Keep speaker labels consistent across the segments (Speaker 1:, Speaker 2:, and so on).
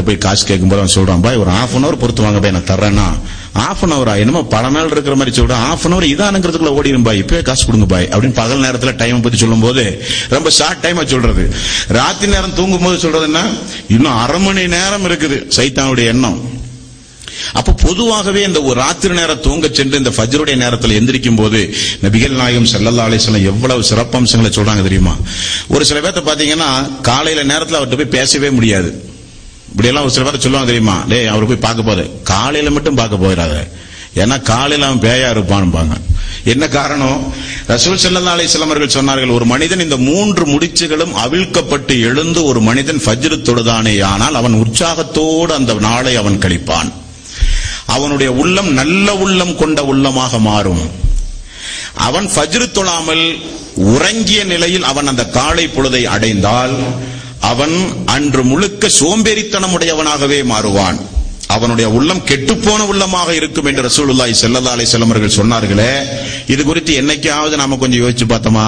Speaker 1: போய் காசு கேட்கும்போது அவன் சொல்றான் பாய் ஒரு ஹாஃப் அன் அவர் பொறுத்து வாங்க பாய் நான் தர்றேன்னா ஹாஃப் அன் ஹவரா என்னமோ பல நாள் இருக்கிற மாதிரி சொல்றேன் ஹாஃப் அன் ஹவர் இதானுங்கிறதுக்குள்ள ஓடிடும் பாய் இப்பவே காசு கொடுங்க பாய் அப்படின்னு பகல் நேரத்துல டைம் பத்தி சொல்லும்போது ரொம்ப ஷார்ட் டைமா சொல்றது ராத்திரி நேரம் தூங்கும் போது சொல்றதுன்னா இன்னும் அரை மணி நேரம் இருக்குது சைத்தானுடைய எண்ணம் அப்ப பொதுவாகவே இந்த ஒரு ராத்திரி நேரம் தூங்க சென்று இந்த ஃபஜ்ருடைய நேரத்தில் எந்திரிக்கும் போது நபிகள் நாயகம் ஸல்லல்லாஹு அலைஹி வஸல்லம் எவ்வளவு சிறப்பம்சங்களை சொல்றாங்க தெரியுமா ஒரு சில பேர்த்த பாத்தீங்கன்னா காலையில நேரத்துல அவர்கிட்ட போய் பேசவே முடியாது இப்படி எல்லாம் ஒரு சில பேர் சொல்லுவாங்க தெரியுமா டேய் அவர் போய் பார்க்க போது காலையில மட்டும் பார்க்க போயிடாத ஏன்னா காலையில அவன் பேயா இருப்பான்பாங்க என்ன காரணம் ரசூல் ஸல்லல்லாஹு அலைஹி வஸல்லம் அவர்கள் சொன்னார்கள் ஒரு மனிதன் இந்த மூன்று முடிச்சுகளும் அவிழ்க்கப்பட்டு எழுந்து ஒரு மனிதன் ஃபஜ்ர் தொழுதானேயானால் அவன் உற்சாகத்தோடு அந்த நாளை அவன் கழிப்பான் அவனுடைய உள்ளம் நல்ல உள்ளம் கொண்ட உள்ளமாக மாறும் அவன் ஃபஜ்ரு தொழாமல் உறங்கிய நிலையில் அவன் அந்த காலை பொழுதை அடைந்தால் அவன் அன்று முழுக்க சோம்பேறித்தனமுடையவனாகவே மாறுவான் அவனுடைய உள்ளம் கெட்டுப்போன உள்ளமாக இருக்கும் என்று ரசூலுல்லாஹி ஸல்லல்லாஹு அலைஹி வஸல்லம் அவர்கள் சொன்னார்களே இது குறித்து என்னைக்காவது நாம கொஞ்சம் யோசிச்சு பார்த்தோமா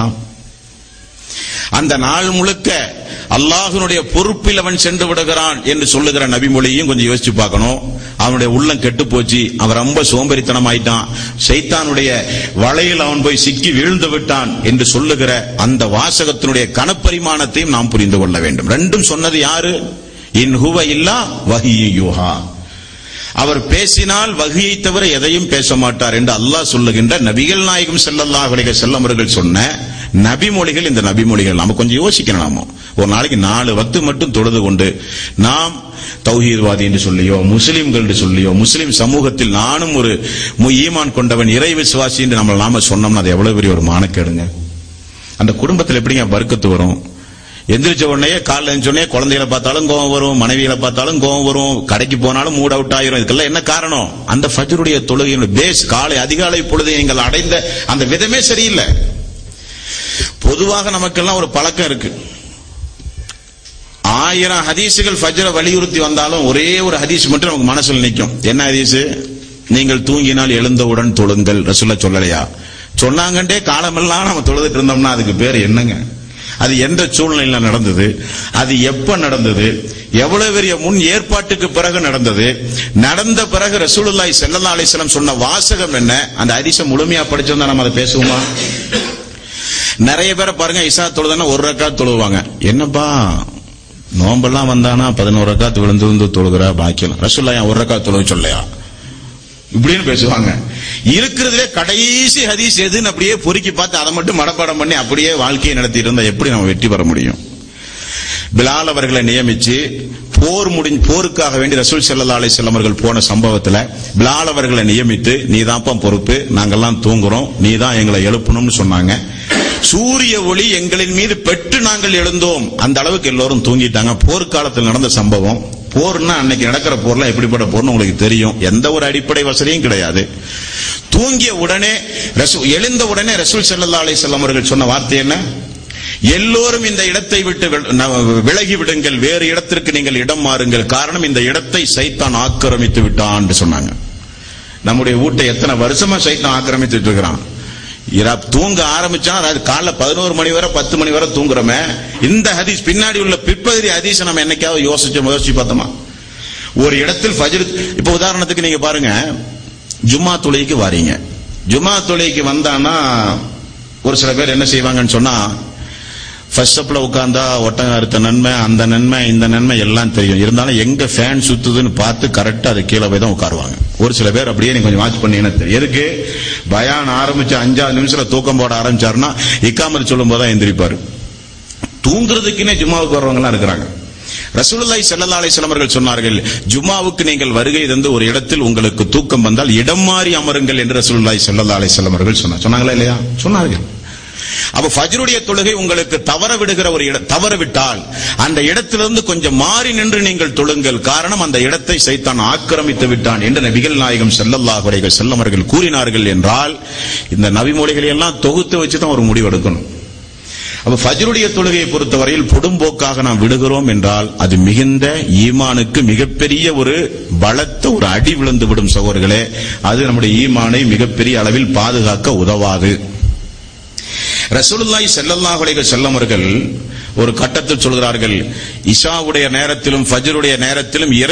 Speaker 1: அந்த நாள் முழுக்க அல்லாஹ்வினுடைய பொறுப்பில் அவன் சென்று விடுகிறான் என்று சொல்லுகிற நபிமொழியும் கொஞ்சம் யோசிச்சு பார்க்கணும் அவனுடைய உள்ளம் கெட்டு போச்சு அவன் ரொம்ப சோம்பேறித்தனம் ஆயிட்டான் சைத்தானுடைய வலையில் அவன் போய் சிக்கி வீழ்ந்து விட்டான் என்று சொல்லுகிற அந்த வாசகத்தினுடைய கனப்பரிமாணத்தையும் நாம் புரிந்து கொள்ள வேண்டும் ரெண்டும் சொன்னது யாரு இன் ஹுவ இல்லா வஹியூஹா அவர் பேசினால் வகையை தவிர எதையும் பேச மாட்டார் என்று அல்லாஹ் சொல்லுகின்ற நபிகள் நாயகம் ஸல்லல்லாஹு அலைஹி வஸல்லம் அவர்கள் சொன்ன நபிமொழிகள் இந்த நபிமொழிகள் நாம கொஞ்சம் யோசிக்கணும் நாம ஒரு நாளைக்கு நாலு வக்து மட்டும் தொழுது கொண்டு நாம் தௌஹீத்வாதி என்று சொல்லியோ முஸ்லிம்கள் என்று சொல்லியோ முஸ்லிம் சமூகத்தில் நானும் ஒரு மு- ஈமான் கொண்டவன் இறை விசுவாசி என்று நம்ம நாம சொன்னோம்னா அது எவ்வளவு பெரிய ஒரு மானக்கேடுங்க அந்த குடும்பத்தில் எப்படிங்க பர்க்கத்து வரும் எந்திரிச்ச உடனே காலைல எழுந்த உடனே குழந்தைகளை பார்த்தாலும் கோவம் வரும் மனைவிகளை பார்த்தாலும் கோவம் வரும் கடைக்கு போனாலும் மூட் அவுட் ஆயிரும் இதுக்கெல்லாம் என்ன காரணம் அந்த ஃபஜ்ருடைய தொழுகையினுடைய பேஸ் காலை அதிகாலை பொழுது நீங்கள் அடைந்த அந்த விதமே சரியில்லை பொதுவாக நமக்கெல்லாம் ஒரு பழக்கம் இருக்கு ஆயிரம் ஹதீசுகள் ஃபஜ்ர வலியுறுத்தி வந்தாலும் ஒரே ஒரு ஹதீஸ் மட்டும் நமக்கு மனசுல நிக்கும் என்ன ஹதீஸ் நீங்கள் தூங்கினால் எழுந்தவுடன் தொழுங்கள் ரசூல்லா சொல்லலையா சொன்னாங்கண்டே காலமெல்லாம் நம்ம தொழுதுட்டு இருந்தோம்னா அதுக்கு பேர் என்னங்க அது எந்த சூழ்நிலையில நடந்தது அது எப்ப நடந்தது எவ்வளவு பெரிய முன் ஏற்பாட்டுக்கு பிறகு நடந்தது நடந்த பிறகு ரசூலுல்லாஹி ஸல்லல்லாஹு அலைஹி வஸல்லம் சொன்ன வாசகம் என்ன அந்த ஹதீஸை முழுமையா படிச்சிருந்தா நம்ம அதை பேசுவோமா நிறைய பேரை பாருங்க இசா தொழுதுன்னா ஒரு ரக்காத் தொழுவாங்க என்னப்பா நோம்பெல்லாம் வந்தானா பதினோரு ரக்காத் விழுந்து விழுந்து தொழுகிறா பாக்கியம் ரசூல்லா ஏன் ஒரு ரக்காத் தொழுக சொல்லையா இப்படின்னு பேசுவாங்க இருக்கிறதுலே கடைசி ஹதீஸ் எதுன்னு அப்படியே பொறுக்கி பார்த்து அதை மட்டும் மனப்பாடம் பண்ணி அப்படியே வாழ்க்கையை நடத்திட்டு இருந்தா எப்படி நம்ம வெற்றி பெற முடியும் பிலால் அவர்களை நியமிச்சு போர் முடிஞ்சு போருக்காக வேண்டி ரசூல் ஸல்லல்லாஹு அலைஹி வஸல்லம் அவர்கள் போன சம்பவத்துல பிலால் அவர்களை நியமித்து நீதான்ப்பா பொறுப்பு நாங்கெல்லாம் தூங்குறோம் நீதான் எங்களை எழுப்பணும்னு சொன்னாங்க சூரிய ஒளி எங்களின் மீது பெற்று நாங்கள் எழுந்தோம் அந்த அளவுக்கு எல்லோரும் தூங்கிட்டாங்க போர்க்காலத்தில் நடந்த சம்பவம் போர்னா அன்னைக்கு நடக்கிற போர்லாம் எப்படிப்பட்ட போர்னு உங்களுக்கு தெரியும் எந்த ஒரு அடிப்படை வசதியும் கிடையாது தூங்கிய உடனே ரசூ- எழுந்த உடனே ரசூல் ஸல்லல்லாஹு அலைஹி வஸல்லம் அவர்கள் சொன்ன வார்த்தை என்ன எல்லோரும் இந்த இடத்தை விட்டு வி- ந- விலகி விடுங்கள் வேறு இடத்திற்கு நீங்கள் இடம் மாறுங்கள் காரணம் இந்த இடத்தை சைத்தான் ஆக்கிரமித்து விட்டான் என்று சொன்னாங்க நம்முடைய வீட்டை எத்தனை வருஷமா சைத்தான் ஆக்கிரமித்துட்டு இருக்கிறான் இரா தூங்க ஆரம்பிச்சா அதாவது காலைல பதினோரு மணி வரை பத்து மணி வரை தூங்குறோமே இந்த ஹதீஸ் பின்னாடி உள்ள பிற்பகுதி ஹதீஸ் நம்ம என்னைக்காவது யோசிச்சு முயற்சி பார்த்தோமா ஒரு இடத்தில் ஃபஜ்ர் இப்ப உதாரணத்துக்கு நீங்க பாருங்க ஜும்மா தொழுகைக்கு வாரீங்க ஜும்மா தொழுகைக்கு வந்தானா ஒரு சில பேர் என்ன செய்வாங்கன்னு சொன்னா ஃபர்ஸ்ட் ஸ்டெப்ல உட்கார்ந்தா ஒட்டகம் அறுத்த நன்மை அந்த நன்மை இந்த நன்மை எல்லாம் தெரியும் இருந்தாலும் எங்க ஃபேன் சுத்துதுன்னு பார்த்து கரெக்டா அது கீழே போய் தான் உட்காருவாங்க ஒரு சில பேர் அப்படியே நீங்க கொஞ்சம் வாட்ச் பண்ணீங்கன்னா தெரியும் எதுக்கு பயான் ஆரம்பிச்சு அஞ்சாவது நிமிஷத்துல தூக்கம் போட ஆரம்பிச்சாருன்னா இக்காமத்து சொல்லும் போது தான் எந்திரிப்பாரு தூங்குறதுக்குன்னே ஜும்மாவுக்கு வர்றவங்க எல்லாம் இருக்கிறாங்க ரசூலுல்லாஹி ஸல்லல்லாஹு அலைஹி வஸல்லம் அவர்கள் சொன்னார்கள் ஜும்மாவுக்கு நீங்கள் வருகை தந்து ஒரு இடத்தில் உங்களுக்கு தூக்கம் வந்தால் இடம் மாறி அமருங்கள் என்று ரசூலுல்லாஹி ஸல்லல்லாஹு அலைஹி வஸல்லம் அவர்கள் சொன்னார் சொன்னாங்களா இல்லையா சொன்னார்கள் அப்ப ஃபஜ்ருடைய தொழுகை உங்களுக்கு தவற விடுகிற ஒரு இடம் தவற விட்டால் அந்த இடத்திலிருந்து கொஞ்சம் மாறி நின்று நீங்கள் தொழுங்கள் காரணம் அந்த இடத்தை சைத்தான் ஆக்கிரமித்து விட்டான் என்று நபிகள் நாயகம் ஸல்லல்லாஹு அலைஹி வஸல்லம் அவர்கள் கூறினார்கள் என்றால் இந்த நபிமொழிகளை எல்லாம் தொகுத்து வச்சு தான் ஒரு முடிவு எடுக்கணும் அப்ப ஃபஜ்ருடைய தொழுகையை பொறுத்தவரையில் பொடும்போக்காக நாம் விடுகிறோம் என்றால் அது மிகுந்த ஈமானுக்கு மிகப்பெரிய ஒரு பலத்த ஒரு அடி விழுந்து விடும் சகோதரர்களே அது நம்முடைய ஈமானை மிகப்பெரிய அளவில் பாதுகாக்க உதவாது ரசூலுல்லாஹி ஸல்லல்லாஹு அலைஹி வஸல்லம் அவர்கள் ஒரு கட்டத்தில் சொல்கிறார்கள் இஷாவுடைய நேரத்திலும் ஃபஜ்ருடைய நேரத்திலும் இறை